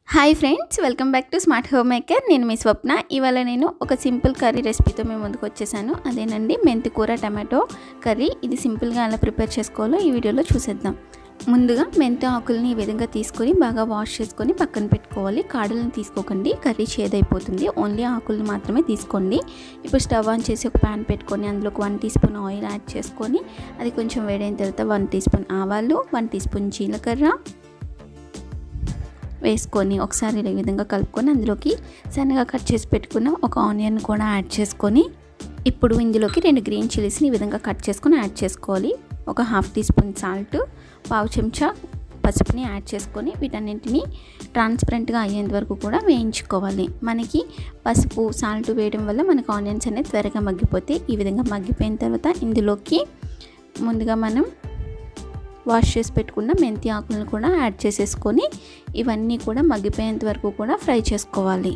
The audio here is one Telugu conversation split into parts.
hi friends welcome back to smart home maker నేను మీ స్వప్న ఇవాళ నేను ఒక సింపుల్ కర్రీ రెసిపీతో మేము ముందుకు వచ్చేసాను అదేనండి మెంతి కూర టమాటో కర్రీ ఇది సింపుల్గా ఎలా ప్రిపేర్ చేసుకోవాలో ఈ వీడియోలో చూసేద్దాం ముందుగా మెంతి ఆకుల్ని ఈ విధంగా తీసుకొని బాగా వాష్ చేసుకొని పక్కన పెట్టుకోవాలి కాడలను తీసుకోకండి కర్రీ చేదైపోతుంది ఓన్లీ ఆకుల్ని మాత్రమే తీసుకోండి ఇప్పుడు స్టవ్ ఆన్ చేసి ఒక ప్యాన్ పెట్టుకొని అందులో ఒక one teaspoon oil add చేసుకొని అది కొంచెం వేడైన తర్వాత వన్ టీ స్పూన్ ఆవాలు వన్ టీ స్పూన్ జీలకర్ర వేసుకొని ఒకసారి ఈ విధంగా కలుపుకొని అందులోకి సన్నగా కట్ చేసి పెట్టుకున్న ఒక ఆనియన్ కూడా యాడ్ చేసుకొని ఇప్పుడు ఇందులోకి రెండు గ్రీన్ చిల్లీస్ని ఈ విధంగా కట్ చేసుకొని యాడ్ చేసుకోవాలి ఒక హాఫ్ టీ స్పూన్ సాల్ట్ పావు చెంచా పసుపుని యాడ్ చేసుకొని వీటన్నింటిని ట్రాన్స్పరెంట్గా అయ్యేంత వరకు కూడా వేయించుకోవాలి మనకి పసుపు సాల్ట్ వేయడం వల్ల మనకు ఆనియన్స్ అనేది త్వరగా మగ్గిపోతే ఈ విధంగా మగ్గిపోయిన తర్వాత ఇందులోకి ముందుగా మనం వాష్ చేసి పెట్టుకున్న మెంతి ఆకులను కూడా యాడ్ చేసేసుకొని ఇవన్నీ కూడా మగ్గిపోయేంత వరకు కూడా ఫ్రై చేసుకోవాలి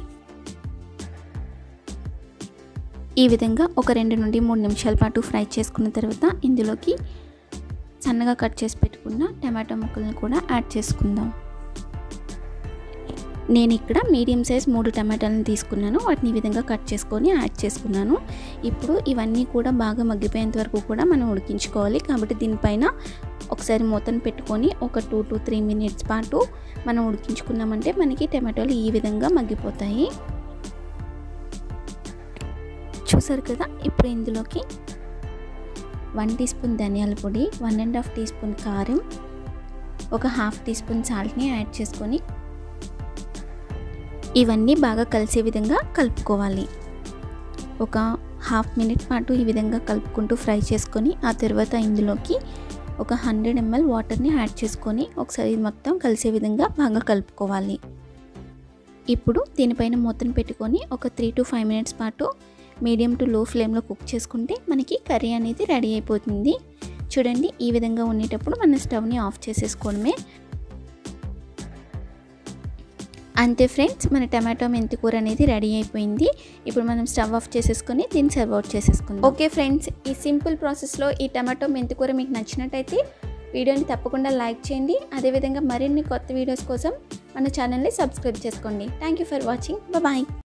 ఈ విధంగా ఒక రెండు నుండి మూడు నిమిషాల పాటు ఫ్రై చేసుకున్న తర్వాత ఇందులోకి సన్నగా కట్ చేసి పెట్టుకున్న టమాటో ముక్కలను కూడా యాడ్ చేసుకుందాం నేను ఇక్కడ మీడియం సైజ్ మూడు టమాటాలను తీసుకున్నాను వాటిని ఈ విధంగా కట్ చేసుకొని యాడ్ చేసుకున్నాను ఇప్పుడు ఇవన్నీ కూడా బాగా మగ్గిపోయేంత వరకు కూడా మనం ఉడికించుకోవాలి కాబట్టి దీనిపైన ఒకసారి మూతను పెట్టుకొని ఒక టూ టు త్రీ మినిట్స్ పాటు మనం ఉడికించుకున్నామంటే మనకి టమాటోలు ఈ విధంగా మగ్గిపోతాయి చూసారు కదా ఇప్పుడు ఇందులోకి వన్ టీ స్పూన్ ధనియాల పొడి one and half teaspoon కారం ఒక హాఫ్ టీ స్పూన్ సాల్ట్ని యాడ్ చేసుకొని ఇవన్నీ బాగా కలిసే విధంగా కలుపుకోవాలి ఒక హాఫ్ మినిట్ పాటు ఈ విధంగా కలుపుకుంటూ ఫ్రై చేసుకొని ఆ తర్వాత ఇందులోకి ఒక హండ్రెడ్ ఎంఎల్ వాటర్ని యాడ్ చేసుకొని ఒకసారి మొత్తం కలిసే విధంగా బాగా కలుపుకోవాలి ఇప్పుడు దీనిపైన మూతను పెట్టుకొని ఒక త్రీ టు ఫైవ్ మినిట్స్ పాటు మీడియం టు లో ఫ్లేమ్లో కుక్ చేసుకుంటే మనకి కర్రీ అనేది రెడీ అయిపోతుంది చూడండి ఈ విధంగా ఉండేటప్పుడు మనం స్టవ్ని ఆఫ్ చేసేసుకోవడమే అంతే ఫ్రెండ్స్ మన టమాటో మెంతి కూర అనేది రెడీ అయిపోయింది ఇప్పుడు మనం స్టవ్ ఆఫ్ చేసేసుకొని దీన్ని సర్వ్ అవుట్ చేసేసుకుందాం ఓకే ఫ్రెండ్స్ ఈ సింపుల్ ప్రాసెస్లో ఈ టమాటో మెంతి కూర మీకు నచ్చినట్టయితే వీడియోని తప్పకుండా లైక్ చేయండి అదేవిధంగా మరిన్ని కొత్త వీడియోస్ కోసం మన ఛానల్ని సబ్స్క్రైబ్ చేసుకోండి thank you for watching bye